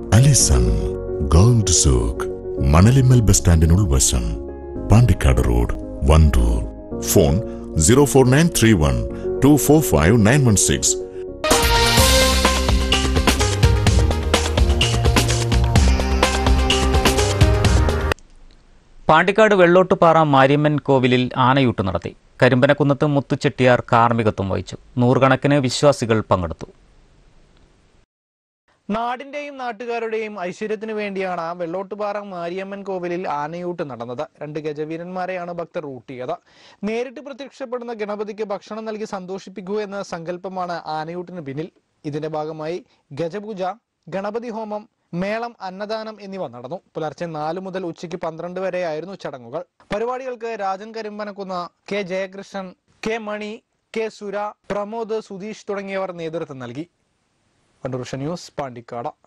Allison gold souk Manalimmal bus സ്റ്റാൻഡിന് ഉൾവശം Pandikkad road Wandoor phone zero four nine three one two four five nine one six Pandikkad Vellottuppara Mariamman കോവിലിൽ ആനയൂട്ട് നടത്തി കരിമ്പനക്കുന്നത്ത് മുത്തുചെട്ടിയാർ കാർമ്മികത്വം വഹിച്ചു നൂറുകണക്കിന് വിശ്വാസികൾ പങ്കെടുത്തു നാടിന്റെയും നാട്ടുകാരുടെയും ഐശ്വര്യത്തിനു വേണ്ടിയാണ് വെള്ളോട്ടുപാറ മാരിയമ്മൻ കോവിലിൽ ആനയൂട്ട് നടന്നത് രണ്ട് ഗജവീരന്മാരെയാണ് ഭക്തർ ഊട്ടിയത് നേരിട്ട് പ്രത്യക്ഷപ്പെടുന്ന ഗണപതിക്ക് ഭക്ഷണം നൽകി സന്തോഷിപ്പിക്കൂ എന്ന സങ്കല്പമാണ് ആനയൂട്ടിന് പിന്നിൽ ഇതിന്റെ ഭാഗമായി ഗജപൂജ ഗണപതി ഹോമം മേളം അന്നദാനം എന്നിവ നടന്നു പുലർച്ചെ നാല് മുതൽ ഉച്ചയ്ക്ക് പന്ത്രണ്ട് വരെയായിരുന്നു ചടങ്ങുകൾ പരിപാടികൾക്ക് Rajan Karimbanakkunna K Jayakrishnan K Mani K Sura Pramod Sudheesh തുടങ്ങിയവർ നേതൃത്വം നൽകി കണ്ണൂർ ന്യൂസ് പാണ്ടിക്കാട്